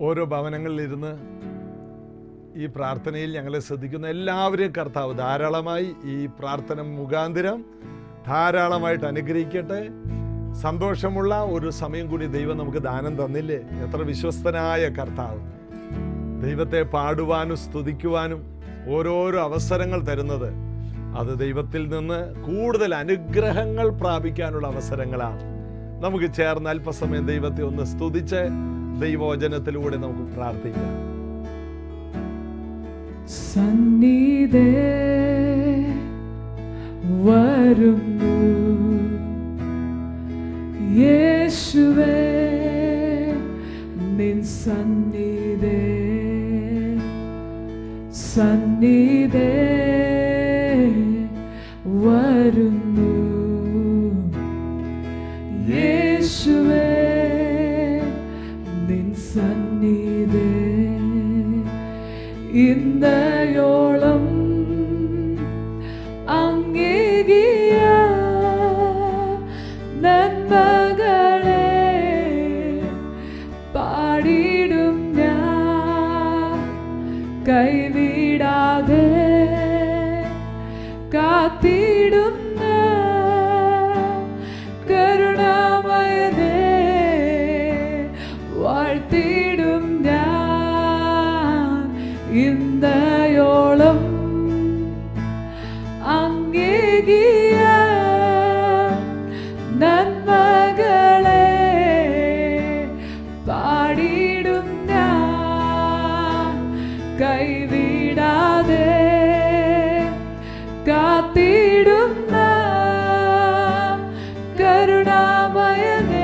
ഓരോ ഭവനങ്ങളിലിരുന്ന് ഈ പ്രാർത്ഥനയിൽ ഞങ്ങളെ ശ്രദ്ധിക്കുന്ന എല്ലാവരെയും കർത്താവ് ധാരാളമായി ഈ പ്രാർത്ഥന മുഖാന്തരം ധാരാളമായിട്ട് അനുഗ്രഹിക്കട്ടെ സന്തോഷമുള്ള ഒരു സമയം കൂടി ദൈവം നമുക്ക് ദാനം തന്നില്ലേ എത്ര വിശ്വസ്തനായ കർത്താവ് ദൈവത്തെ പാടുവാനും സ്തുതിക്കുവാനും ഓരോരോ അവസരങ്ങൾ തരുന്നത് അത് ദൈവത്തിൽ നിന്ന് കൂടുതൽ അനുഗ്രഹങ്ങൾ പ്രാപിക്കാനുള്ള അവസരങ്ങളാണ് നമുക്ക് ചേർന്ന് അല്പസമയം ദൈവത്തെ ഒന്ന് സ്തുതിച്ച് ദൈവവചനത്തിലൂടെ നമുക്ക് പ്രാർത്ഥിക്കാം സന്നിധേ വരുന്നു യേശുവേ നിൻ സന്നിധേ സന്നിധേ വരുന്നു യേശുവേ നിൻ സന്നിധേ ഇന്നയോളം അങ്ങേകിയ നന്മകളെ പാടിടും ഞാൻ കൈവിടാതെ കാത്തിടുന്ന കരുണാമയനേ വാഴ്ത്തിടും ഞാൻ ഇന്നയോളം അങ്ങേകിയ നന്മകളെ പാടിടും ഞാൻ കൈവിടാതെ കാത്തിടുന്ന കരുണാമയനേ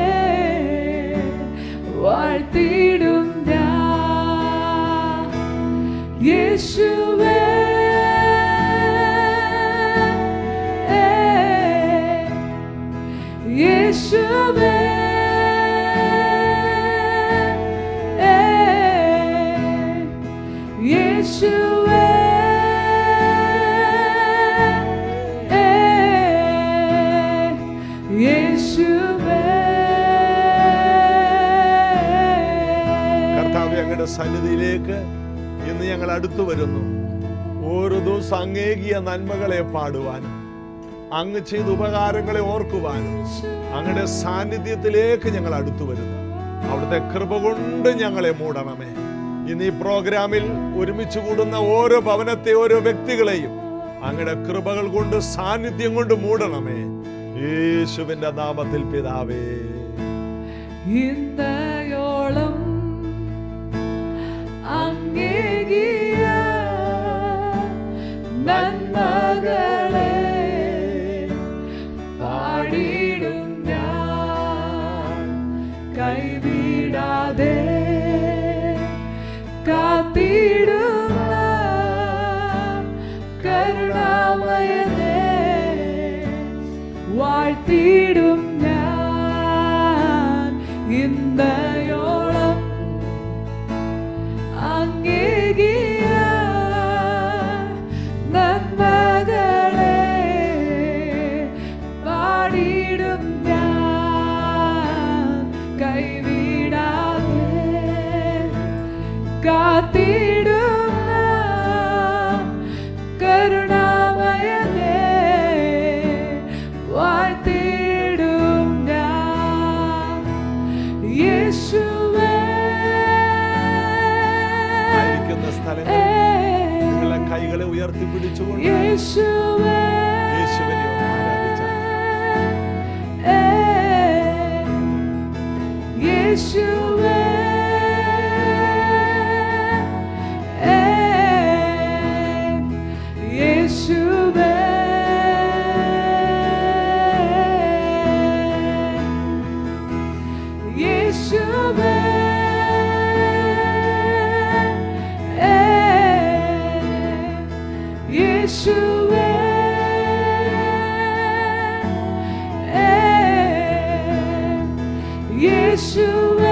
വാഴ്ത്തിടും ഞാൻ യേശുവേ യേശുവേ യേശുവേ യേശുവേ കർത്താവ് ഞങ്ങളുടെ സന്നിധിയിലേക്ക് ഇന്ന് ഞങ്ങൾ അടുത്തു വരുന്നു ഓരോ ദിവസം അങ്ങേകിയ നന്മകളെ പാടുവാനും അങ്ങ് ചെയ്ത ഉപകാരങ്ങളെ ഓർക്കുവാനും അങ്ങയുടെ സാന്നിധ്യത്തിലേക്ക് ഞങ്ങൾ അടുത്തു വരുന്നു അവിടുത്തെ കൃപ കൊണ്ട് ഞങ്ങളെ മൂടണമേ ഇന്ന് ഈ പ്രോഗ്രാമിൽ ഒരുമിച്ച് കൂടുന്ന ഓരോ ഭവനത്തെ ഓരോ വ്യക്തികളെയും അങ്ങയുടെ കൃപകൾ കൊണ്ട് സാന്നിധ്യം കൊണ്ട് മൂടണമേ യേശുവിന്റെ നാമത്തിൽ പിതാവേ ഇന്നയോളം അങ്ങേകിയ നന്മകളെ പാടിടും ഞാൻ കൈവിടാതെ കാത്തിടുന്ന കരുണാമയനേ വാഴ്ത്തിടും ഞാൻ ഇന്നയോളം അങ്ങേകിയ നന്മകളെ പാടിടും ഞാൻ കൈവിടാതെ കാത്തിടുന്ന കരുണാമയനേ വാഴ്ത്തിടും ഞാൻ യേശുവേ ആയിരിക്കുന്ന സ്ഥലങ്ങളിൽ നിങ്ങളെ കൈകളെ ഉയർത്തിപ്പിടിച്ചുകൊണ്ട് യേശുവേ യേശുവിനെ ഒന്ന് ആരാധിച്ചാൽ യേശുവേ യേശുവേ യേശുവേ യേശുവേ യേശുവേ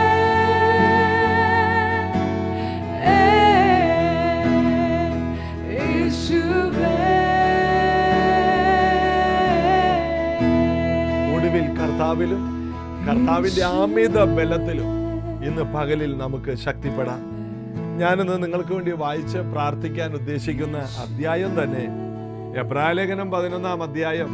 യേശുവേ ഒടുവിൽ കർത്താവിലും കർത്താവിന്റെ അമിത ബലത്തിലും ഇന്ന് പകലിൽ നമുക്ക് ശക്തിപ്പെടാം ഞാനിന്ന് നിങ്ങൾക്ക് വേണ്ടി വായിച്ച് പ്രാർത്ഥിക്കാൻ ഉദ്ദേശിക്കുന്ന അധ്യായം തന്നെ എബ്രാലേഖനം പതിനൊന്നാം അധ്യായം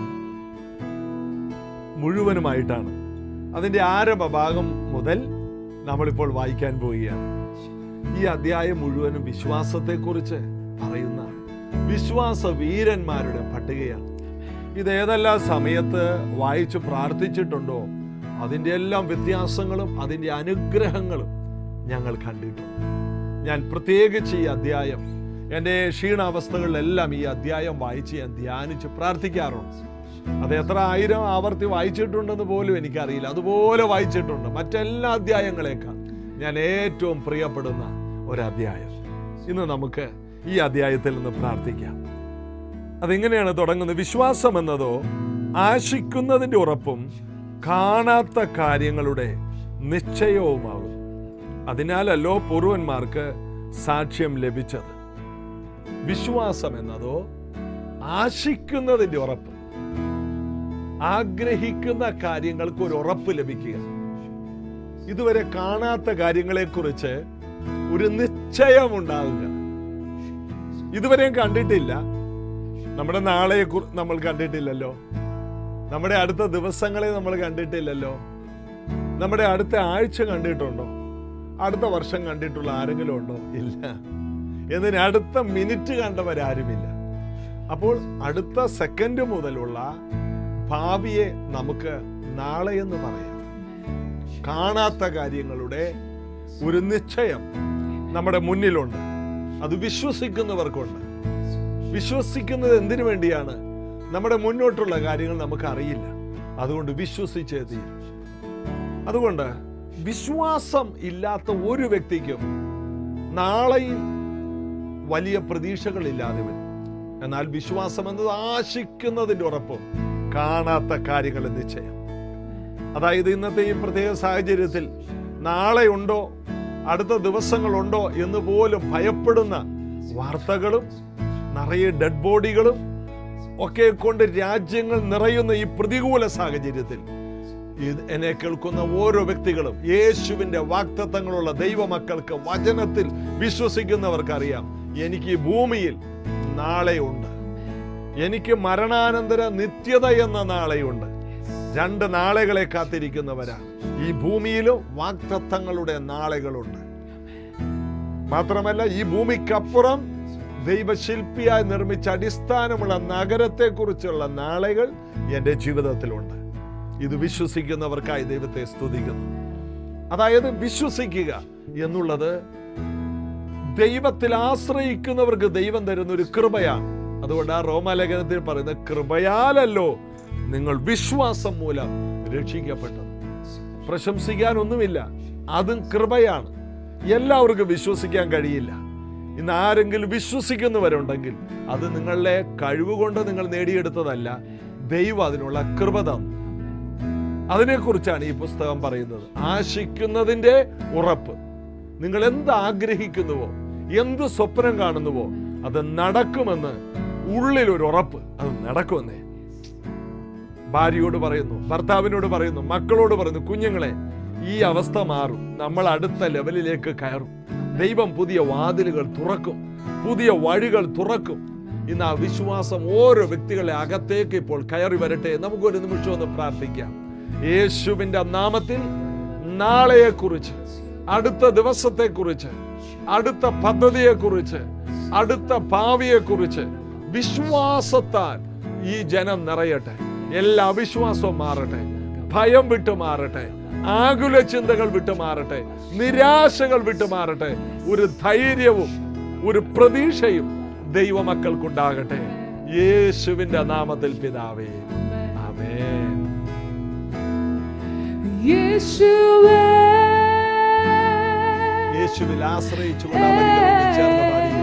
മുഴുവനുമായിട്ടാണ് അതിൻ്റെ ആരംഭ ഭാഗം മുതൽ നമ്മളിപ്പോൾ വായിക്കാൻ പോവുകയാണ് ഈ അധ്യായം മുഴുവനും വിശ്വാസത്തെക്കുറിച്ച് പറയുന്ന വിശ്വാസ വീരന്മാരുടെ പട്ടികയാണ് ഇത് ഏതെല്ലാം സമയത്ത് വായിച്ച് പ്രാർത്ഥിച്ചിട്ടുണ്ടോ അതിൻ്റെ എല്ലാം വ്യത്യാസങ്ങളും അതിൻ്റെ അനുഗ്രഹങ്ങളും ഞങ്ങൾ കണ്ടിട്ടുണ്ട് ഞാൻ പ്രത്യേകിച്ച് ഈ അധ്യായം എൻ്റെ ക്ഷീണാവസ്ഥകളിലെല്ലാം ഈ അധ്യായം വായിച്ച് ഞാൻ ധ്യാനിച്ച് പ്രാർത്ഥിക്കാറുണ്ട് അത് എത്ര ആയിരം ആവർത്തി വായിച്ചിട്ടുണ്ടെന്ന് പോലും എനിക്കറിയില്ല അതുപോലെ വായിച്ചിട്ടുണ്ട് മറ്റെല്ലാ അധ്യായങ്ങളെക്കാൾ ഞാൻ ഏറ്റവും പ്രിയപ്പെടുന്ന ഒരു അധ്യായം ഇന്ന് നമുക്ക് ഈ അധ്യായത്തിൽ നിന്ന് പ്രാർത്ഥിക്കാം അതെങ്ങനെയാണ് തുടങ്ങുന്നത് വിശ്വാസം എന്നതോ ആശിക്കുന്നതിൻ്റെ ഉറപ്പും കാണാത്ത കാര്യങ്ങളുടെ നിശ്ചയവുമാകും അതിനാലല്ലോ പൂർവന്മാർക്ക് സാക്ഷ്യം ലഭിച്ചത് വിശ്വാസം എന്നതോ ആശിക്കുന്നതിൻ്റെ ഉറപ്പ് ആഗ്രഹിക്കുന്ന കാര്യങ്ങൾക്ക് ഒരു ഉറപ്പ് ലഭിക്കുക ഇതുവരെ കാണാത്ത കാര്യങ്ങളെക്കുറിച്ച് ഒരു നിശ്ചയമുണ്ടാവുക ഇതുവരെയും കണ്ടിട്ടില്ല നമ്മുടെ നാളെ നമ്മൾ കണ്ടിട്ടില്ലല്ലോ നമ്മുടെ അടുത്ത ദിവസങ്ങളെ നമ്മൾ കണ്ടിട്ടില്ലല്ലോ നമ്മുടെ അടുത്ത ആഴ്ച കണ്ടിട്ടുണ്ടോ അടുത്ത വർഷം കണ്ടിട്ടുള്ള ആരെങ്കിലും ഉണ്ടോ ഇല്ല എന്നതിന് അടുത്ത മിനിറ്റ് കണ്ടവരാരുമില്ല അപ്പോൾ അടുത്ത സെക്കൻഡ് മുതലുള്ള ഭാവിയെ നമുക്ക് നാളെ എന്ന് പറയാം കാണാത്ത കാര്യങ്ങളുടെ ഒരു നിശ്ചയം നമ്മുടെ മുന്നിലുണ്ട് അത് വിശ്വസിക്കുന്നവർക്കുണ്ട് വിശ്വസിക്കുന്നത് എന്തിനു വേണ്ടിയാണ് നമ്മുടെ മുന്നോട്ടുള്ള കാര്യങ്ങൾ നമുക്ക് അറിയില്ല അതുകൊണ്ട് വിശ്വസിച്ചേ തീരും അതുകൊണ്ട് വിശ്വാസം ഇല്ലാത്ത ഒരു വ്യക്തിക്കും നാളെയിൽ വലിയ പ്രതീക്ഷകളില്ലാതെ വരും എന്നാൽ വിശ്വാസം എന്നത് ആശിക്കുന്നതിന്റെ ഉറപ്പും കാണാത്ത കാര്യങ്ങളുടെ നിശ്ചയം അതായത് ഇന്നത്തെ ഈ പ്രത്യേക സാഹചര്യത്തിൽ നാളെ ഉണ്ടോ അടുത്ത ദിവസങ്ങളുണ്ടോ എന്ന് പോലും ഭയപ്പെടുന്ന വാർത്തകളും നിറയെ ഡെഡ് ബോഡികളും ഒക്കെ കൊണ്ട് രാജ്യങ്ങൾ നിറയുന്ന ഈ പ്രതികൂല സാഹചര്യത്തിൽ ഇത് എന്നെ കേൾക്കുന്ന ഓരോ വ്യക്തികളും യേശുവിന്റെ വാക്തത്വങ്ങളുള്ള ദൈവമക്കൾക്ക് വചനത്തിൽ വിശ്വസിക്കുന്നവർക്കറിയാം എനിക്ക് ഈ ഭൂമിയിൽ നാളെയുണ്ട് എനിക്ക് മരണാനന്തര നിത്യത എന്ന നാളെയുണ്ട് രണ്ട് നാളെകളെ കാത്തിരിക്കുന്നവരാ ഈ ഭൂമിയിലും വാക്തത്വങ്ങളുടെ നാളെകളുണ്ട് മാത്രമല്ല ഈ ഭൂമിക്കപ്പുറം ദൈവശില്പിയായി നിർമ്മിച്ച അടിസ്ഥാനമുള്ള നഗരത്തെക്കുറിച്ചുള്ള നാളെകൾ എൻ്റെ ജീവിതത്തിലുണ്ട് ഇത് വിശ്വസിക്കുന്നവർക്കായി ദൈവത്തെ സ്തുതിക്കുന്നു അതായത് വിശ്വസിക്കുക എന്നുള്ളത് ദൈവത്തിൽ ആശ്രയിക്കുന്നവർക്ക് ദൈവം തരുന്ന ഒരു കൃപയാണ് അതുകൊണ്ട് ആ റോമാലേഖനത്തിൽ പറയുന്നത് കൃപയാലല്ലോ നിങ്ങൾ വിശ്വാസം മൂലം രക്ഷിക്കപ്പെട്ടത് പ്രശംസിക്കാനൊന്നുമില്ല അതും കൃപയാണ് എല്ലാവർക്കും വിശ്വസിക്കാൻ കഴിയില്ല ഇന്ന് ആരെങ്കിലും വിശ്വസിക്കുന്നവരുണ്ടെങ്കിൽ അത് നിങ്ങളുടെ കഴിവുകൊണ്ട് നിങ്ങൾ നേടിയെടുത്തതല്ല ദൈവം അതിനുള്ള കൃപ തന്നു അതിനെക്കുറിച്ചാണ് ഈ പുസ്തകം പറയുന്നത് ആശിക്കുന്നതിന്റെ ഉറപ്പ് നിങ്ങൾ എന്ത് ആഗ്രഹിക്കുന്നുവോ എന്ത് സ്വപ്നം കാണുന്നുവോ അത് നടക്കുമെന്ന് ഉള്ളിൽ ഒരു ഉറപ്പ് അത് നടക്കുമെന്നേ ഭാര്യയോട് പറയുന്നു ഭർത്താവിനോട് പറയുന്നു മക്കളോട് പറയുന്നു കുഞ്ഞുങ്ങളെ ഈ അവസ്ഥ മാറും നമ്മൾ അടുത്ത ലെവലിലേക്ക് കയറും ദൈവം പുതിയ വാതിലുകൾ തുറക്കും പുതിയ വഴികൾ തുറക്കും ഇന്ന് ആ വിശ്വാസം ഓരോ വ്യക്തികളെ അകത്തേക്ക് ഇപ്പോൾ കയറി വരട്ടെ നമുക്കൊരു നിമിഷം ഒന്ന് പ്രാർത്ഥിക്കാം യേശുവിന്റെ നാമത്തിൽ നാളെയെക്കുറിച്ച് അടുത്ത ദിവസത്തെക്കുറിച്ച് അടുത്ത പദ്ധതിയെക്കുറിച്ച് അടുത്ത ഭാവിയെക്കുറിച്ച് വിശ്വാസത്താൽ ഈ ജനം നിറയട്ടെ എല്ലാ അവിശ്വാസവും മാറട്ടെ ഭയം വിട്ടു മാറട്ടെ ആകുല ചിന്തകൾ വിട്ടു മാറട്ടെ നിരാശകൾ വിട്ടു മാറട്ടെ ഒരു ധൈര്യവും ഒരു പ്രതീക്ഷയും ദൈവമക്കൾക്കുണ്ടാകട്ടെ യേശുവിന്റെ നാമത്തിൽ പിതാവേ ആമേൻ യേശുവേ യേശുവിൽ ആശ്രയിച്ചുകൊണ്ട് അവരിൽ ചേർന്ന് പാടി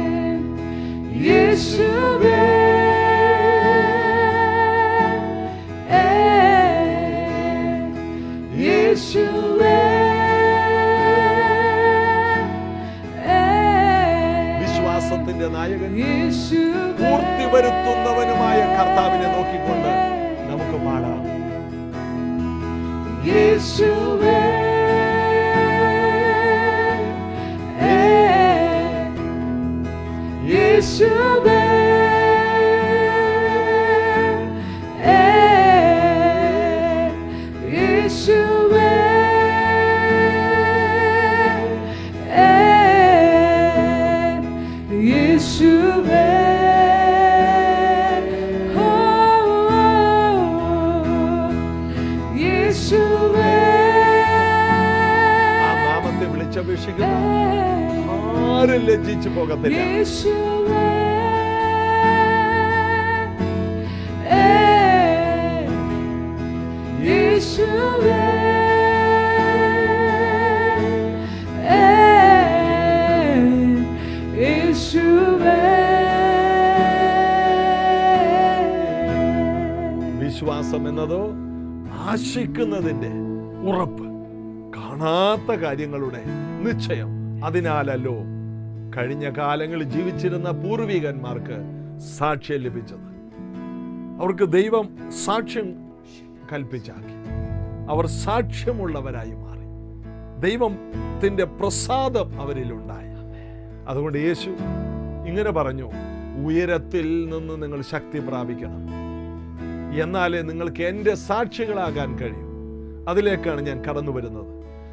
യേശുവേ യേശുവേ വിശ്വാസത്തിന്റെ നായകൻ യേശുവേ പൂർത്തി വരുത്തുന്നവനുമായ കർത്താവിനെ നോക്കിക്കൊണ്ട് നമുക്ക് പാടാം യേശുവേ യേശുവേ യേശുവേ യേശുവേ യേശുവേ ആ നാമത്തെ വിളിച്ചപേക്ഷിക്കുന്ന ആരും ലജ്ജിച്ചു പോകത്തില്ല യേശുവേ യേശുവേ യേശുവേ വിശ്വാസം എന്നതോ ആശിക്കുന്നതിന്റെ ഉറപ്പ് കാണാത്ത കാര്യങ്ങളുടെ നിശ്ചയം അതിനാലല്ലോ കഴിഞ്ഞ കാലങ്ങളിൽ ജീവിച്ചിരുന്ന പൂർവികന്മാർക്ക് സാക്ഷ്യം ലഭിച്ചത് അവർക്ക് ദൈവം സാക്ഷ്യം കൽപ്പിച്ചാക്കി അവർ സാക്ഷ്യമുള്ളവരായി മാറി ദൈവത്തിന്റെ പ്രസാദം അവരിലുണ്ടായി അതുകൊണ്ട് യേശു ഇങ്ങനെ പറഞ്ഞു ഉയരത്തിൽ നിന്ന് നിങ്ങൾ ശക്തി പ്രാപിക്കണം എന്നാലേ നിങ്ങൾക്ക് എൻ്റെ സാക്ഷികളാകാൻ കഴിയൂ അതിലേക്കാണ് ഞാൻ കടന്നു വരുന്നത്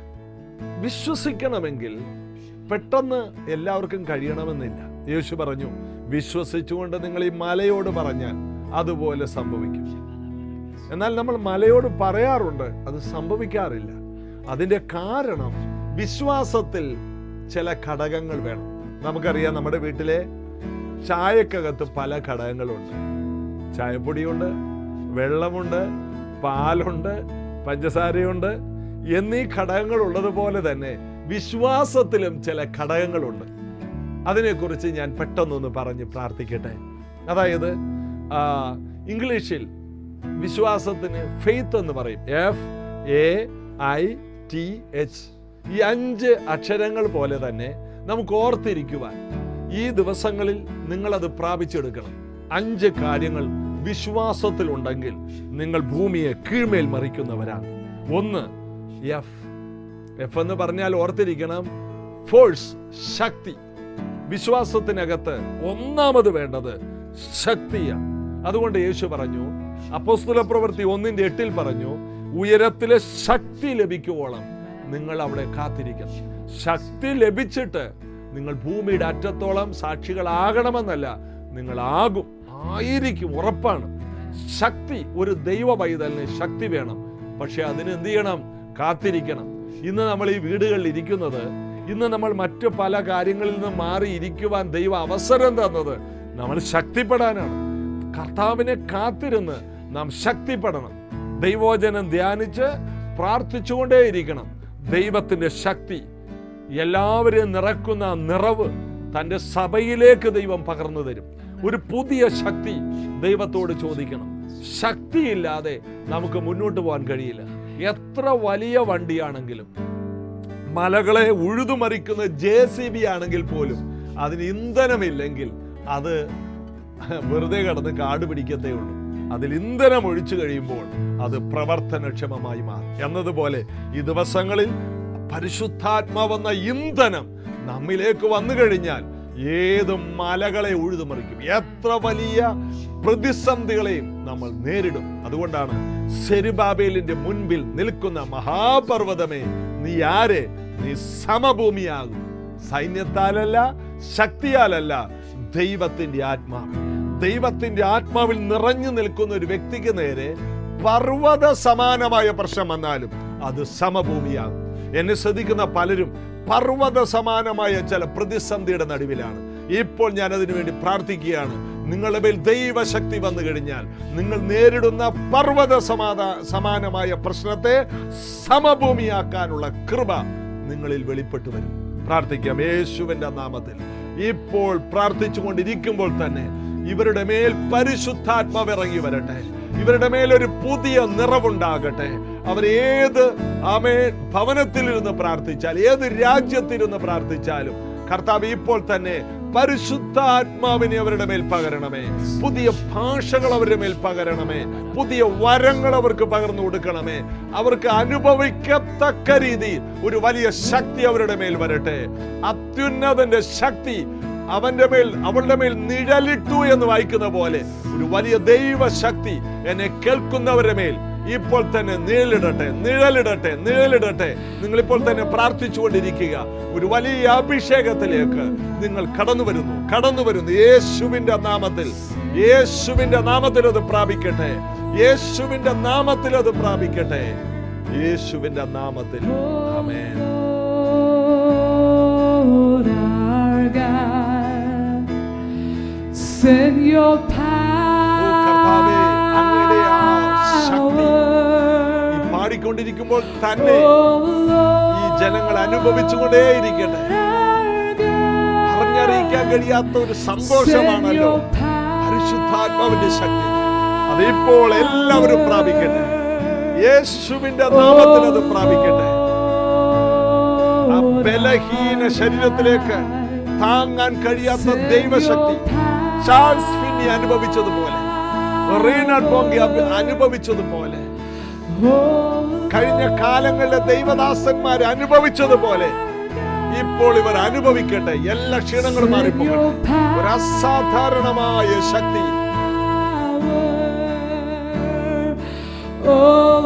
വിശ്വസിക്കണമെങ്കിൽ പെട്ടെന്ന് എല്ലാവർക്കും കഴിയണമെന്നില്ല യേശു പറഞ്ഞു വിശ്വസിച്ചുകൊണ്ട് നിങ്ങൾ ഈ മലയോട് പറഞ്ഞാൽ അതുപോലെ സംഭവിക്കും എന്നാൽ നമ്മൾ മലയോട് പറയാറുണ്ട് അത് സംഭവിക്കാറില്ല അതിൻ്റെ കാരണം വിശ്വാസത്തിൽ ചില ഘടകങ്ങൾ വേണം നമുക്കറിയാം നമ്മുടെ വീട്ടിലെ ചായക്കകത്ത് പല ഘടകങ്ങളുണ്ട് ചായപ്പൊടിയുണ്ട് വെള്ളമുണ്ട് പാലുണ്ട് പഞ്ചസാരയുണ്ട് എന്നീ ഘടകങ്ങൾ ഉള്ളതുപോലെ തന്നെ വിശ്വാസത്തിലും ചില ഘടകങ്ങളുണ്ട് അതിനെക്കുറിച്ച് ഞാൻ പെട്ടെന്നൊന്ന് പറഞ്ഞ് പ്രാർത്ഥിക്കട്ടെ അതായത് ആ, ഇംഗ്ലീഷിൽ വിശ്വാസത്തിന് ഫെയ്ത്ത് എന്ന് പറയും F A I T H ഈ അഞ്ച് അക്ഷരങ്ങൾ പോലെ തന്നെ നമുക്ക് ഓർത്തിരിക്കുവാൻ ഈ ദിവസങ്ങളിൽ നിങ്ങളത് പ്രാപിച്ചെടുക്കണം അഞ്ച് കാര്യങ്ങൾ വിശ്വാസത്തിലുണ്ടെങ്കിൽ നിങ്ങൾ ഭൂമിയെ കീഴ്മേൽ മറിക്കുന്നവരാണ് ഒന്ന് എഫ് എഫ് എന്ന് പറഞ്ഞാൽ ഓർത്തിരിക്കണം ഫോഴ്സ് ശക്തി വിശ്വാസത്തിനകത്ത് ഒന്നാമത് വേണ്ടത് ശക്തിയാണ് അതുകൊണ്ട് യേശു പറഞ്ഞു അപ്പോസ്തല പ്രവൃത്തി ഒന്നിന്റെ എട്ടിൽ പറഞ്ഞു ഉയരത്തിലെ ശക്തി ലഭിക്കുവോളം നിങ്ങൾ അവിടെ കാത്തിരിക്കണം ശക്തി ലഭിച്ചിട്ട് നിങ്ങൾ ഭൂമിയുടെ അറ്റത്തോളം സാക്ഷികളാകണമെന്നല്ല നിങ്ങൾ ആകും ആയിരിക്കും ഉറപ്പാണ് ശക്തി ഒരു ദൈവ പൈതലിന് ശക്തി വേണം പക്ഷെ അതിന് എന്ത് ചെയ്യണം കാത്തിരിക്കണം ഇന്ന് നമ്മൾ ഈ വീടുകളിൽ ഇരിക്കുന്നത് ഇന്ന് നമ്മൾ മറ്റു പല കാര്യങ്ങളിൽ നിന്ന് മാറി ഇരിക്കുവാൻ ദൈവ അവസരം തന്നത് നമ്മൾ ശക്തിപ്പെടാനാണ് കർത്താവിനെ കാത്തിരുന്ന് നാം ശക്തിപ്പെടണം ദൈവോചനം ധ്യാനിച്ച് പ്രാർത്ഥിച്ചുകൊണ്ടേയിരിക്കണം ദൈവത്തിന്റെ ശക്തി എല്ലാവരെയും നിറക്കുന്ന നിറവ് തൻ്റെ സഭയിലേക്ക് ദൈവം പകർന്നു തരും ഒരു പുതിയ ശക്തി ദൈവത്തോട് ചോദിക്കണം ശക്തിയില്ലാതെ നമുക്ക് മുന്നോട്ട് പോകാൻ കഴിയില്ല എത്ര വലിയ വണ്ടിയാണെങ്കിലും മലകളെ ഉഴുതുമറിക്കുന്ന ജെ സി ബി ആണെങ്കിൽ പോലും അതിന് ഇന്ധനമില്ലെങ്കിൽ അത് വെറുതെ കിടന്ന് കാട് പിടിക്കത്തേ ഉള്ളൂ അതിൽ ഇന്ധനം ഒഴിച്ചു കഴിയുമ്പോൾ അത് പ്രവർത്തനക്ഷമമായി മാറും എന്നതുപോലെ ഈ ദിവസങ്ങളിൽ പരിശുദ്ധാത്മാവെന്ന ഇന്ധനം നമ്മിലേക്ക് വന്നു കഴിഞ്ഞാൽ ഏത് മലകളെ ഉഴുതുമറിക്കും എത്ര വലിയ പ്രതിസന്ധികളെയും നമ്മൾ നേരിടും അതുകൊണ്ടാണ് സെരുബാബേലിന്റെ മുൻപിൽ നിൽക്കുന്ന മഹാപർവ്വതമേ നീ ആരെ നീ സമഭൂമിയാകും സൈന്യത്താലല്ല ശക്തിയാലല്ല ദൈവത്തിന്റെ ആത്മാവ് ദൈവത്തിന്റെ ആത്മാവിൽ നിറഞ്ഞു നിൽക്കുന്ന ഒരു വ്യക്തിക്ക് നേരെ പർവ്വത സമാനമായ പ്രശ്നം വന്നാലും അത് സമഭൂമിയാകും എന്നെ ശ്രദ്ധിക്കുന്ന പലരും പർവ്വത സമാനമായ ചില പ്രതിസന്ധിയുടെ നടുവിലാണ് ഇപ്പോൾ ഞാൻ അതിനു വേണ്ടി പ്രാർത്ഥിക്കുകയാണ് നിങ്ങളുടെ മേൽ ദൈവശക്തി വന്നു കഴിഞ്ഞാൽ നിങ്ങൾ നേരിടുന്ന പർവ്വത സമാധാ സമാനമായ പ്രശ്നത്തെ സമഭൂമിയാക്കാനുള്ള കൃപ നിങ്ങളിൽ വെളിപ്പെട്ടു വരും പ്രാർത്ഥിക്കാം യേശുവിന്റെ നാമത്തിൽ ഇപ്പോൾ പ്രാർത്ഥിച്ചുകൊണ്ടിരിക്കുമ്പോൾ തന്നെ ഇവരുടെ മേൽ പരിശുദ്ധാത്മാവ് ഇറങ്ങി വരട്ടെ ഇവരുടെ മേൽ ഒരു പുതിയ നിറവുണ്ടാകട്ടെ അവർ ഏത് ആമേ ഭവനത്തിലിരുന്ന് പ്രാർത്ഥിച്ചാൽ ഏത് രാജ്യത്തിരുന്ന് പ്രാർത്ഥിച്ചാലും കർത്താവ് ഇപ്പോൾ തന്നെ പരിശുദ്ധാത്മാവിനെ അവരുടെ മേൽ പകരണമേ പുതിയ ഭാഷകൾ അവരുടെ മേൽ പകരണമേ പുതിയ വരങ്ങൾ അവർക്ക് പകർന്നു കൊടുക്കണമേ അവർക്ക് അനുഭവിക്കത്തക്ക രീതിയിൽ ഒരു വലിയ ശക്തി അവരുടെ മേൽ വരട്ടെ അത്യുന്നതന്റെ ശക്തി അവന്റെ മേൽ അവളുടെ മേൽ നിഴലിട്ടു എന്ന് വായിക്കുന്ന പോലെ ഒരു വലിയ ദൈവശക്തി എന്നെ കേൾക്കുന്നവരുടെ മേൽ ഇപ്പോൾ തന്നെ നിഴലിടട്ടെ നിഴലിടട്ടെ നിഴലിടട്ടെ നിങ്ങൾ ഇപ്പോൾ തന്നെ പ്രാർത്ഥിച്ചുകൊണ്ടിരിക്കുക ഒരു വലിയ അഭിഷേകത്തിലേക്ക് നിങ്ങൾ കടന്നു വരുന്നു കടന്നു വരുന്നു യേശുവിന്റെ നാമത്തിൽ യേശുവിന്റെ നാമത്തിൽ അത് പ്രാപിക്കട്ടെ യേശുവിന്റെ നാമത്തിൽ അത് പ്രാപിക്കട്ടെ യേശുവിന്റെ നാമത്തിൽ ആമേൻ Lord our God, send your കർത്താവേ, അങ്ങയുടെ ആ ശക്തി ഈ power. പാടിക്കൊണ്ടിരിക്കുമ്പോൾ തന്നെ Oh ഈ ജനങ്ങൾ അനുഭവിച്ചുകൊണ്ടേയിരിക്കട്ടെ പറഞ്ഞറിയിക്കാൻ കഴിയാത്ത ഒരു സന്തോഷമാണല്ലോ പരിശുദ്ധാത്മാവിന്റെ ശക്തി അതിപ്പോൾ എല്ലാവരും പ്രാപിക്കട്ടെ യേശുവിന്റെ നാമത്തിൽ അത് പ്രാപിക്കട്ടെ ആ ബലഹീന ശരീരത്തിലേക്ക് താങ്ങാൻ കഴിയാത്ത ദൈവശക്തി ചാൾസ് ഫിന്നി അനുഭവിച്ചതുപോലെ റീനാഡ് ബോങ്കി അഭി- അനുഭവിച്ചതുപോലെ കഴിഞ്ഞ കാലങ്ങളിലെ ദൈവദാസന്മാർ അനുഭവിച്ചതുപോലെ ഇപ്പോൾ ഇവർ അനുഭവിക്കട്ടെ എല്ലാ ക്ഷീണങ്ങളും മാറിപ്പോകട്ടെ ഒരു അസാധാരണമായ ശക്തി Oh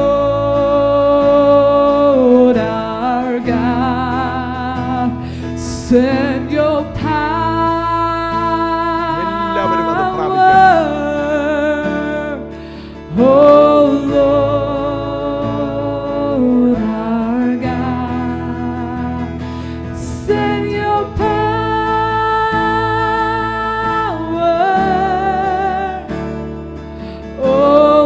Lord our God, send your എല്ലാവരും അത് power. Oh Lord our God, send your power. Oh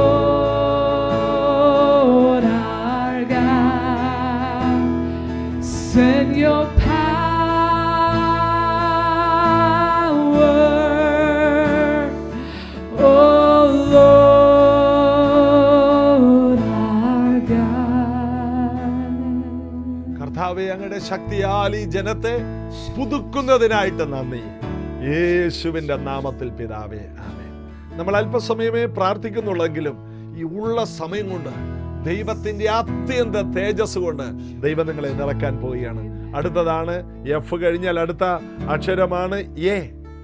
Lord our God, send your power. Oh Lord our God. കർത്താവെ അങ്ങയുടെ ശക്തിയാൽ ഈ ജനത്തെ പുതുക്കുന്നതിനായിട്ട് നന്ദി യേശുവിന്റെ നാമത്തിൽ പിതാവേ ആമേൻ നമ്മൾ അല്പസമയമേ പ്രാർത്ഥിക്കുന്നുള്ളെങ്കിലും ഈ ഉള്ള സമയം കൊണ്ട് ദൈവത്തിന്റെ അത്യന്ത തേജസ് കൊണ്ട് ദൈവം നിങ്ങളെ നിറക്കാൻ പോവുകയാണ് അടുത്തതാണ് എഫ് കഴിഞ്ഞാൽ അടുത്ത അക്ഷരമാണ് എ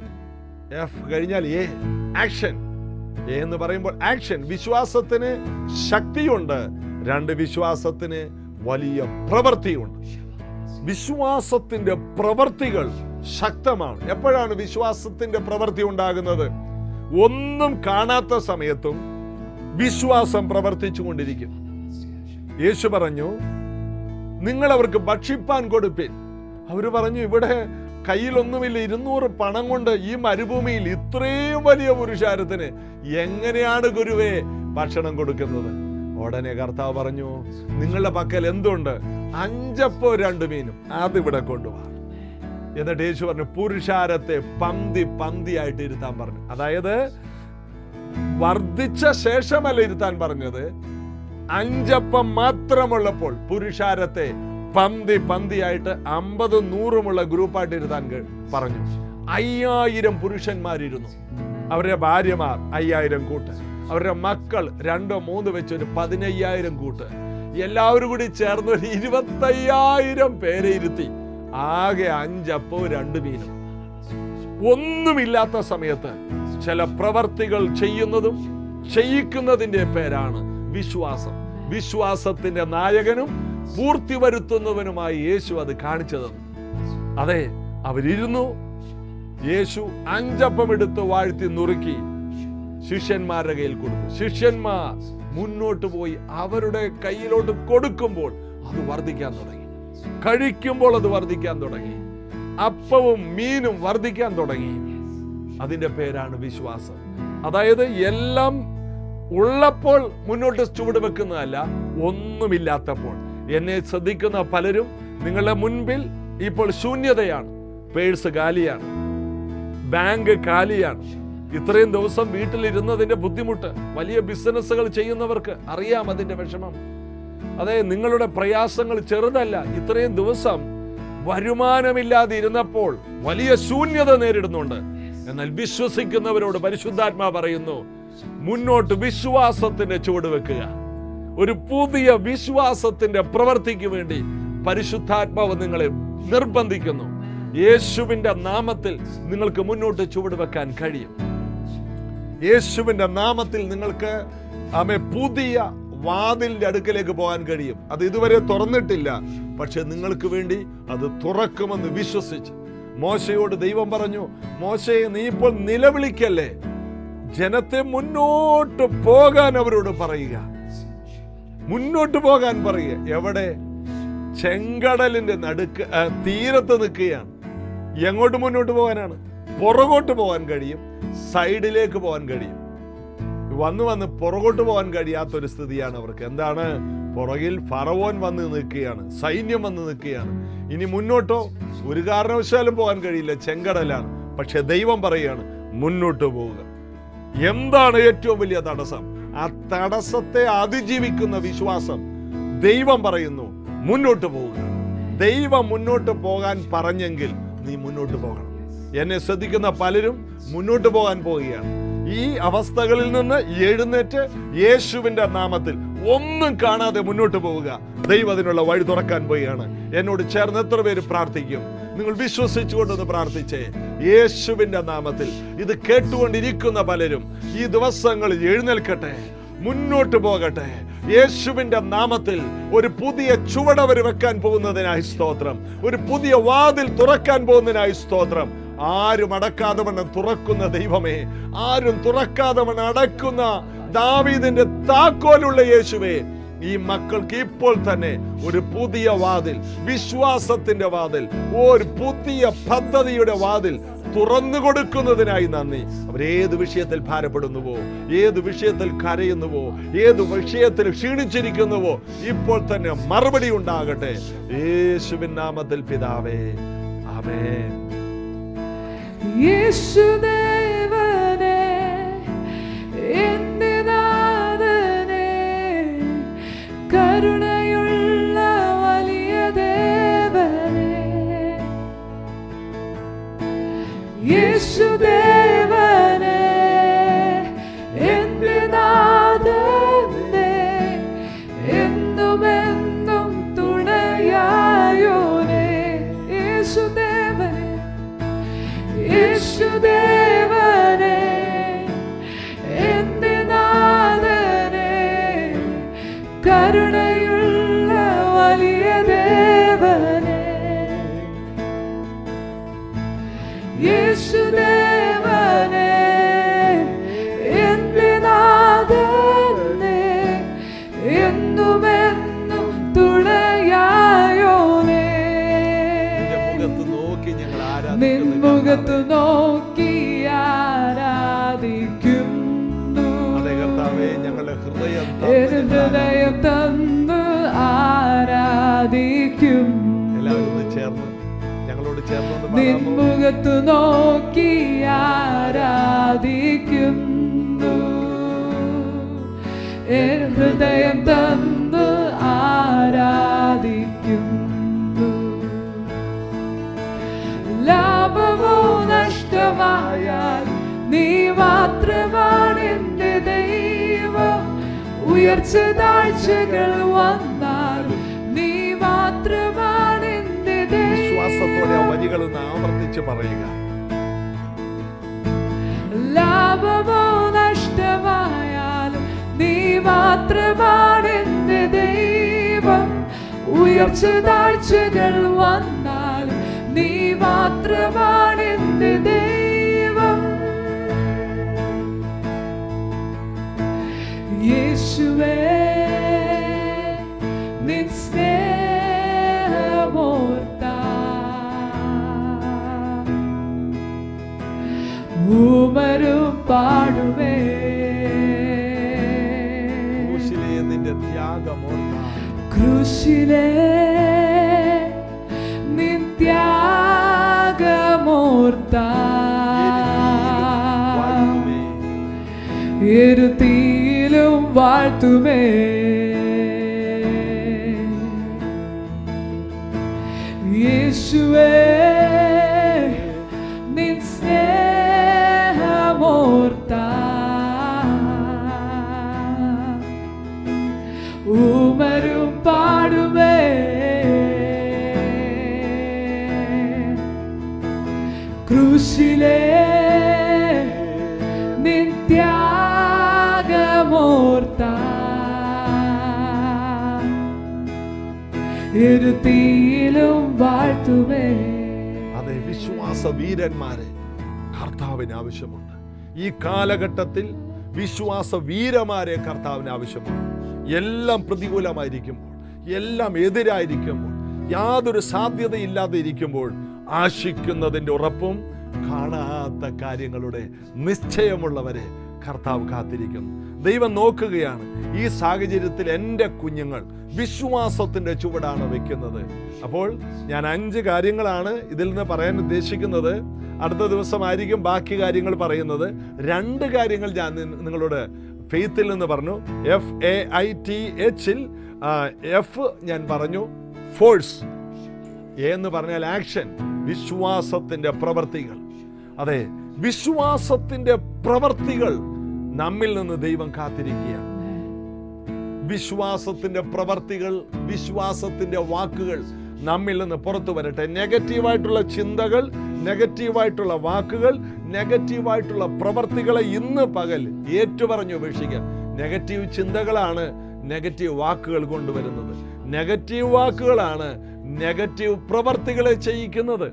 എഫ് കഴിഞ്ഞാൽ എ ആക്ഷൻ എ എന്ന് പറയുമ്പോൾ ആക്ഷൻ വിശ്വാസത്തിന് ശക്തിയുണ്ട് രണ്ട് വിശ്വാസത്തിന് വലിയ പ്രവൃത്തിയുണ്ട് വിശ്വാസത്തിന്റെ പ്രവൃത്തികൾ ശക്തമാണ് എപ്പോഴാണ് വിശ്വാസത്തിന്റെ പ്രവൃത്തി ഉണ്ടാകുന്നത് ഒന്നും കാണാത്ത സമയത്തും വിശ്വാസം പ്രവർത്തിച്ചു കൊണ്ടിരിക്കും യേശു പറഞ്ഞു നിങ്ങൾ അവർക്ക് ഭക്ഷിപ്പാൻ കൊടുപ്പിൻ അവർ പറഞ്ഞു ഇവിടെ കയ്യിലൊന്നുമില്ല ഇരുന്നൂറ് പണം കൊണ്ട് ഈ മരുഭൂമിയിൽ ഇത്രയും വലിയ പുരുഷാരത്തിന് എങ്ങനെയാണ് ഗുരുവേ ഭക്ഷണം കൊടുക്കുന്നത് ഉടനെ കർത്താവ് പറഞ്ഞു നിങ്ങളുടെ പക്കൽ എന്തുണ്ട് അഞ്ചപ്പോ രണ്ട് മീനും അതിവിടെ കൊണ്ടുപോകാം എന്നിട്ട് യേശു പറഞ്ഞു പുരുഷാരത്തെ പന്തി പന്തിയായിട്ട് ഇരുത്താൻ പറഞ്ഞു അതായത് വർദ്ധിച്ച ശേഷമല്ല ഇരുത്താൻ പറഞ്ഞത് അഞ്ചപ്പം മാത്രമുള്ളപ്പോൾ പുരുഷാരത്തെ പന്തി പന്തിയായിട്ട് അമ്പതും നൂറുമുള്ള ഗ്രൂപ്പായിട്ട് ഇരുത്താൻ കെ- പറഞ്ഞു അയ്യായിരം പുരുഷന്മാരിരുന്നു അവരുടെ ഭാര്യമാർ അയ്യായിരം കൂട്ട് അവരുടെ മക്കൾ രണ്ടോ മൂന്ന് വെച്ച് ഒരു പതിനയ്യായിരം കൂട്ട് എല്ലാവരും കൂടി ചേർന്ന് ഒരു ഇരുപത്തയ്യായിരം പേരെ ഇരുത്തി ആകെ അഞ്ചപ്പവും രണ്ട് മീനും ഒന്നുമില്ലാത്ത സമയത്ത് ചില പ്രവർത്തികൾ ചെയ്യുന്നതും ചെയ്യിക്കുന്നതിന്റെ പേരാണ് വിശ്വാസം വിശ്വാസത്തിന്റെ നായകനും പൂർത്തി വരുത്തുന്നവനുമായി യേശു അത് കാണിച്ചു തന്നു അതെ അവരിരുന്നു യേശു അഞ്ചപ്പം എടുത്ത് വാഴ്ത്തി നുറുക്കി ശിഷ്യന്മാരുടെ കയ്യിൽ കൊടുത്തു ശിഷ്യന്മാർ മുന്നോട്ട് പോയി അവരുടെ കയ്യിലോട്ട് കൊടുക്കുമ്പോൾ അത് വർദ്ധിക്കാൻ തുടങ്ങി കഴിക്കുമ്പോൾ അത് വർദ്ധിക്കാൻ തുടങ്ങി അപ്പവും മീനും വർദ്ധിക്കാൻ തുടങ്ങി അതിന്റെ പേരാണ് വിശ്വാസം അതായത് എല്ലാം ഉള്ളപ്പോൾ മുന്നോട്ട് ചുവട് വെക്കുന്നതല്ല ഒന്നുമില്ലാത്തപ്പോൾ എന്നെ ശ്രദ്ധിക്കുന്ന പലരും നിങ്ങളുടെ മുൻപിൽ ഇപ്പോൾ ശൂന്യതയാണ് പേഴ്സ് കാലിയാണ് ബാങ്ക് കാലിയാണ് ഇത്രയും ദിവസം വീട്ടിലിരുന്നതിന്റെ ബുദ്ധിമുട്ട് വലിയ ബിസിനസ്സുകൾ ചെയ്യുന്നവർക്ക് അറിയാം അതിന്റെ വിഷമം അതെ നിങ്ങളുടെ പ്രയാസങ്ങൾ ചെറുതല്ല ഇത്രയും ദിവസം വരുമാനമില്ലാതെ ഇരുന്നപ്പോൾ വലിയ ശൂന്യത നേരിടുന്നുണ്ട് എന്നാൽ വിശ്വസിക്കുന്നവരോട് പരിശുദ്ധാത്മാ പറയുന്നു മുന്നോട്ട് വിശ്വാസത്തിന്റെ ചുവട് വെക്കുക ഒരു പുതിയ വിശ്വാസത്തിന്റെ പ്രവൃത്തിക്ക് വേണ്ടി പരിശുദ്ധാത്മാവ് നിങ്ങളെ നിർബന്ധിക്കുന്നു യേശുവിന്റെ നാമത്തിൽ നിങ്ങൾക്ക് മുന്നോട്ട് ചുവട് വെക്കാൻ കഴിയും യേശുവിന്റെ നാമത്തിൽ നിങ്ങൾക്ക് ആമേ പുതിയ വാതിലിന്റെ അടുക്കലേക്ക് പോകാൻ കഴിയും അത് ഇതുവരെ തുറന്നിട്ടില്ല പക്ഷെ നിങ്ങൾക്ക് വേണ്ടി അത് തുറക്കുമെന്ന് വിശ്വസിച്ച് മോശയോട് ദൈവം പറഞ്ഞു മോശയെ നീ ഇപ്പോൾ നിലവിളിക്കല്ലേ ജനത്തെ മുന്നോട്ട് പോകാൻ അവരോട് പറയുക മുന്നോട്ട് പോകാൻ പറയുക എവിടെ ചെങ്കടലിന്റെ നടുക്ക് ആ, തീരത്ത് നിൽക്കുകയാണ് എങ്ങോട്ട് മുന്നോട്ട് പോകാനാണ് പുറകോട്ട് പോകാൻ കഴിയും സൈഡിലേക്ക് പോകാൻ കഴിയും വന്ന് വന്ന് പുറകോട്ട് പോകാൻ കഴിയാത്തൊരു സ്ഥിതിയാണ് അവർക്ക് എന്താണ് പുറകിൽ ഫറവോൻ വന്ന് നിൽക്കുകയാണ് സൈന്യം വന്ന് നിൽക്കുകയാണ് ഇനി മുന്നോട്ടോ ഒരു കാരണവശാലും പോകാൻ കഴിയില്ല ചെങ്കടലാണ് പക്ഷെ ദൈവം പറയുകയാണ് മുന്നോട്ട് പോവുക എന്താണ് ഏറ്റവും വലിയ തടസ്സം ആ തടസ്സത്തെ അതിജീവിക്കുന്ന വിശ്വാസം ദൈവം പറയുന്നു മുന്നോട്ട് പോവുക ദൈവം മുന്നോട്ട് പോകാൻ പറഞ്ഞെങ്കിൽ നീ മുന്നോട്ട് പോകണം എന്നെ ശ്രദ്ധിക്കുന്ന പലരും മുന്നോട്ട് പോകാൻ പോവുകയാണ് ഈ അവസ്ഥകളിൽ നിന്ന് എഴുന്നേറ്റ് യേശുവിന്റെ നാമത്തിൽ ഒന്നും കാണാതെ മുന്നോട്ട് പോവുക ദൈവം അതിനുള്ള വഴി തുറക്കാൻ പോവുകയാണ് എന്നോട് ചേർന്ന് എത്ര പേര് പ്രാർത്ഥിക്കും നിങ്ങൾ വിശ്വസിച്ചുകൊണ്ടൊന്ന് പ്രാർത്ഥിച്ചേ യേശുവിന്റെ നാമത്തിൽ ഇത് കേട്ടുകൊണ്ടിരിക്കുന്ന പലരും ഈ ദിവസങ്ങളിൽ എഴുന്നേൽക്കട്ടെ മുന്നോട്ട് പോകട്ടെ യേശുവിന്റെ നാമത്തിൽ ഒരു പുതിയ ചുവടവർ വെക്കാൻ പോകുന്നതിനായി സ്തോത്രം ഒരു പുതിയ വാതിൽ തുറക്കാൻ പോകുന്നതിനായി സ്തോത്രം ആരും അടക്കാതെ വണ്ണം തുറക്കുന്ന ദൈവമേ ആരും തുറക്കാതെ വണ്ണം അടക്കുന്ന ദാവീദിന്റെ താക്കോലുള്ള യേശുവേ ഈ മക്കൾക്ക് ഇപ്പോൾ തന്നെ ഒരു പുതിയ വാതിൽ വിശ്വാസത്തിന്റെ വാതിൽ ഒരു പുതിയ പദ്ധതിയുടെ വാതിൽ തുറന്നു കൊടുക്കുന്നതിനായി നന്ദി അവരേത് വിഷയത്തിൽ ഭാരപ്പെടുന്നുവോ ഏത് വിഷയത്തിൽ കരയുന്നുവോ ഏത് വിഷയത്തിൽ ക്ഷീണിച്ചിരിക്കുന്നുവോ ഇപ്പോൾ തന്നെ മറുപടി ഉണ്ടാകട്ടെ യേശുവിൻ നാമത്തിൽ പിതാവേ ആമേൻ യേശുദേവനെ എന്റെ നാഥനെ കരുണയുള്ള വലിയ ദേവനെ യേശുദേവനെ എന്റെ നാഥനെ എന്നുമെന്നും തുണയായോനെ യേശുദേവനെ യേശുദേവനെ എന്റെ നാഥനെ കരുണയുള്ള വലിയ ദേവനെ യേശുദേവനെ എന്റെ നാഥനെ എന്നുമെന്നും തുണയായോനെ നിന്റെ മുഖത്ത് നോക്കി ഞങ്ങൾ നിൻമുഖത്തു ആരാധിക്കുന്നു നോക്കി ആരാധിക്കുന്നു അതെ കർത്താവേ ഞങ്ങളുടെ ഹൃദയം എൻ ഹൃദയം തന്നു ആരാധിക്കും എല്ലാവരും ഒന്ന് ചേർന്ന് ഞങ്ങളോട് ചേർന്ന് ഒന്ന് പറയാമോ നിൻമുഖത്തു നോക്കി ആരാധിക്കുന്നു എൻ ഹൃദയം തന്നു ആരാധിക്കുന്നു ലാഭമോ നഷ്ടമായാൽ നീ മാത്രമാണ് എന്റെ ദൈവം ഉയർച്ച താഴ്ചകൾ വന്നാൽ നീ മാത്രമാണ് എന്റെ വിശ്വാസത്തോടെ ആ ദൈവം വരികൾ ഒന്ന് ആവർത്തിച്ച് പറയുക ലാഭമോ നഷ്ടമായാലും നീ മാത്രമാണ് എന്റെ ദൈവം ഉയർച്ച താഴ്ചകൾ വന്നാലും നീ മാത്രമാണ് എന്റെ ദൈവം യേശുവേ നിൻ സ്നേഹമോർത്താ ഊമരും പാടുമേ ക്രൂശിലെ നിന്റെ ത്യാഗമോർത്താൽ കൃഷിലെ നിത്യാഗമോർത്ത വാഴ്ത്തുമേ. ഇരുത്തിയിലും വാഴ്ത്തുമേ യേശുവേ നിൻ സ്നേഹമോർത്ത ഊമരും പാടുമേ ക്രൂശിലെ നിത്യാഗമോർത്ത ഇരുത്തിയിലും വാഴ്ത്തുമേ അതെ വിശ്വാസ വീരന്മാരെ കർത്താവിന് ആവശ്യമുണ്ട് ഈ കാലഘട്ടത്തിൽ വിശ്വാസ വീരന്മാരെ കർത്താവിന് ആവശ്യമുണ്ട് എല്ലാം പ്രതികൂലമായിരിക്കുമ്പോൾ എല്ലാം എതിരായിരിക്കുമ്പോൾ യാതൊരു സാധ്യതയില്ലാതെ ഇരിക്കുമ്പോൾ ആശിക്കുന്നതിൻ്റെ ഉറപ്പും കാണാത്ത കാര്യങ്ങളുടെ നിശ്ചയമുള്ളവരെ കർത്താവ് കാത്തിരിക്കുന്നു ദൈവം നോക്കുകയാണ് ഈ സാഹചര്യത്തിൽ എൻ്റെ കുഞ്ഞുങ്ങൾ വിശ്വാസത്തിൻ്റെ ചുവടാണ് വെക്കുന്നത് അപ്പോൾ ഞാൻ അഞ്ച് കാര്യങ്ങളാണ് ഇതിൽ നിന്ന് പറയാൻ ഉദ്ദേശിക്കുന്നത് അടുത്ത ദിവസമായിരിക്കും ബാക്കി കാര്യങ്ങൾ പറയുന്നത് രണ്ട് കാര്യങ്ങൾ ഞാൻ നി- നിങ്ങളോട് ഫെയ്ത്തിൽ നിന്ന് പറഞ്ഞു എഫ് എ ഐ ടി എച്ചിൽ എഫ് ഞാൻ പറഞ്ഞു ഫോഴ്സ് എന്ന് പറഞ്ഞാൽ ആക്ഷൻ വിശ്വാസത്തിന്റെ പ്രവർത്തികൾ അതെ വിശ്വാസത്തിന്റെ പ്രവർത്തികൾ നമ്മിൽ നിന്ന് ദൈവം കാത്തിരിക്കുകയാണ് വിശ്വാസത്തിന്റെ പ്രവർത്തികൾ വിശ്വാസത്തിന്റെ വാക്കുകൾ നമ്മിൽ നിന്ന് പുറത്തു വരട്ടെ നെഗറ്റീവായിട്ടുള്ള ചിന്തകൾ നെഗറ്റീവായിട്ടുള്ള വാക്കുകൾ നെഗറ്റീവായിട്ടുള്ള പ്രവർത്തികളെ ഇന്ന് പകൽ ഏറ്റുപറഞ്ഞു ഉപേക്ഷിക്കുക നെഗറ്റീവ് ചിന്തകളാണ് നെഗറ്റീവ് വാക്കുകൾ കൊണ്ടുവരുന്നത് നെഗറ്റീവ് വാക്കുകളാണ് നെഗറ്റീവ് പ്രവർത്തികളെ ചെയ്യിക്കുന്നത്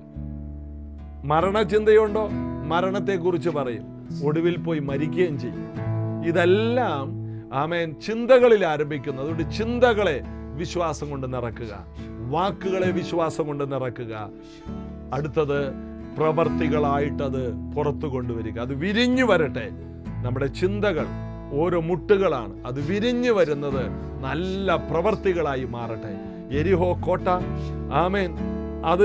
മരണചിന്തയുണ്ടോ മരണത്തെക്കുറിച്ച് പറയും ഒടുവിൽ പോയി മരിക്കുകയും ചെയ്യും ഇതെല്ലാം ആമേൻ ചിന്തകളിൽ ആരംഭിക്കുന്നു അതുകൊണ്ട് ചിന്തകളെ വിശ്വാസം കൊണ്ട് നിറക്കുക വാക്കുകളെ വിശ്വാസം കൊണ്ട് നിറക്കുക അടുത്തത് പ്രവർത്തികളായിട്ടത് പുറത്തു കൊണ്ടുവരിക അത് വിരിഞ്ഞു വരട്ടെ നമ്മുടെ ചിന്തകൾ ഓരോ മുട്ടുകളാണ് അത് വിരിഞ്ഞു വരുന്നത് നല്ല പ്രവർത്തികളായി മാറട്ടെ എരിഹോ കോട്ട ആമേൻ അത്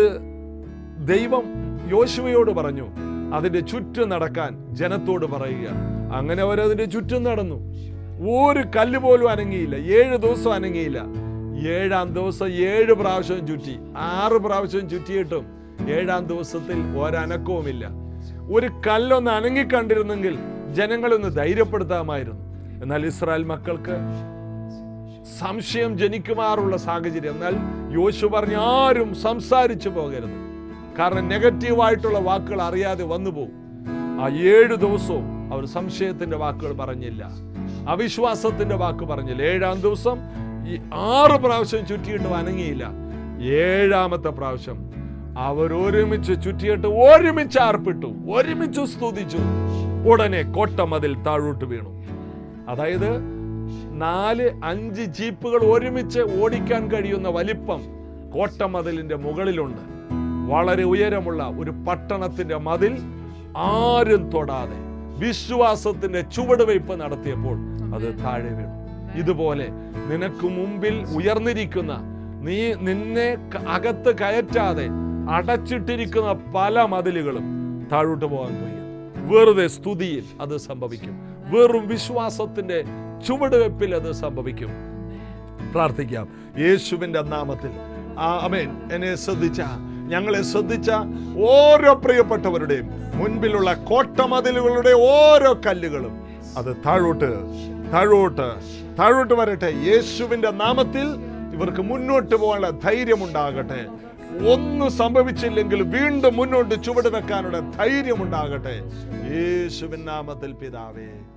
ദൈവം യോശുവയോട് പറഞ്ഞു അതിന്റെ ചുറ്റും നടക്കാൻ ജനത്തോട് പറയുക അങ്ങനെ അവരതിന്റെ ചുറ്റും നടന്നു ഒരു കല്ല് പോലും അനങ്ങിയില്ല ഏഴ് ദിവസം അനങ്ങിയില്ല ഏഴാം ദിവസം ഏഴ് പ്രാവശ്യം ചുറ്റി ആറ് പ്രാവശ്യം ചുറ്റിയിട്ടും ഏഴാം ദിവസത്തിൽ ഒരനക്കവുമില്ല ഒരു കല്ലൊന്ന് അനങ്ങിക്കണ്ടിരുന്നെങ്കിൽ ജനങ്ങളൊന്ന് ധൈര്യപ്പെടുത്താമായിരുന്നു എന്നാൽ ഇസ്രായേൽ മക്കൾക്ക് സംശയം ജനിക്കുമാറുള്ള സാഹചര്യം എന്നാൽ യോശു പറഞ്ഞ ആരും സംസാരിച്ചു പോകരുത് കാരണം നെഗറ്റീവായിട്ടുള്ള വാക്കുകൾ അറിയാതെ വന്നു പോകും ആ ഏഴ് ദിവസവും അവർ സംശയത്തിന്റെ വാക്കുകൾ പറഞ്ഞില്ല അവിശ്വാസത്തിന്റെ വാക്ക് പറഞ്ഞില്ല ഏഴാം ദിവസം ഈ ആറ് പ്രാവശ്യം ചുറ്റിയിട്ട് അനങ്ങിയില്ല ഏഴാമത്തെ പ്രാവശ്യം അവർ ഒരുമിച്ച് ചുറ്റിയിട്ട് ഒരുമിച്ച് ആർപ്പിട്ടു ഒരുമിച്ച് സ്തുതിച്ചു ഉടനെ കോട്ടമതിൽ താഴോട്ട് വീണു അതായത് നാല് അഞ്ച് ജീപ്പുകൾ ഒരുമിച്ച് ഓടിക്കാൻ കഴിയുന്ന വലിപ്പം കോട്ടമതിലിന്റെ മുകളിലുണ്ട് വളരെ ഉയരമുള്ള ഒരു പട്ടണത്തിന്റെ മതിൽ ആരും തൊടാതെ വിശ്വാസത്തിന്റെ ചുവടുവയ്പ് നടത്തിയപ്പോൾ അത് താഴെ വീണു ഇതുപോലെ നിനക്ക് മുമ്പിൽ ഉയർന്നിരിക്കുന്ന നീ നിന്നെ ക- അകത്ത് കയറ്റാതെ അടച്ചിട്ടിരിക്കുന്ന പല മതിലുകളും താഴോട്ട് പോകാൻ കഴിയും വെറുതെ സ്തുതിയിൽ അത് സംഭവിക്കും വെറും വിശ്വാസത്തിന്റെ ചുവടുവെപ്പിൽ അത് സംഭവിക്കും പ്രാർത്ഥിക്കാം യേശുവിന്റെ നാമത്തിൽ ആ അമേൻ എന്നെ ശ്രദ്ധിച്ച ഞങ്ങളെ ശ്രദ്ധിച്ച ഓരോ പ്രിയപ്പെട്ടവരുടെയും മുൻപിലുള്ള കോട്ടമതിലുകളുടെ ഓരോ കല്ലുകളും അത് താഴോട്ട് താഴോട്ട് താഴോട്ട് വരട്ടെ യേശുവിന്റെ നാമത്തിൽ ഇവർക്ക് മുന്നോട്ട് പോകാനുള്ള ധൈര്യമുണ്ടാകട്ടെ ഒന്നും സംഭവിച്ചില്ലെങ്കിൽ വീണ്ടും മുന്നോട്ട് ചുവട് വെക്കാനുള്ള ധൈര്യമുണ്ടാകട്ടെ യേശുവിൻ നാമത്തിൽ പിതാവേ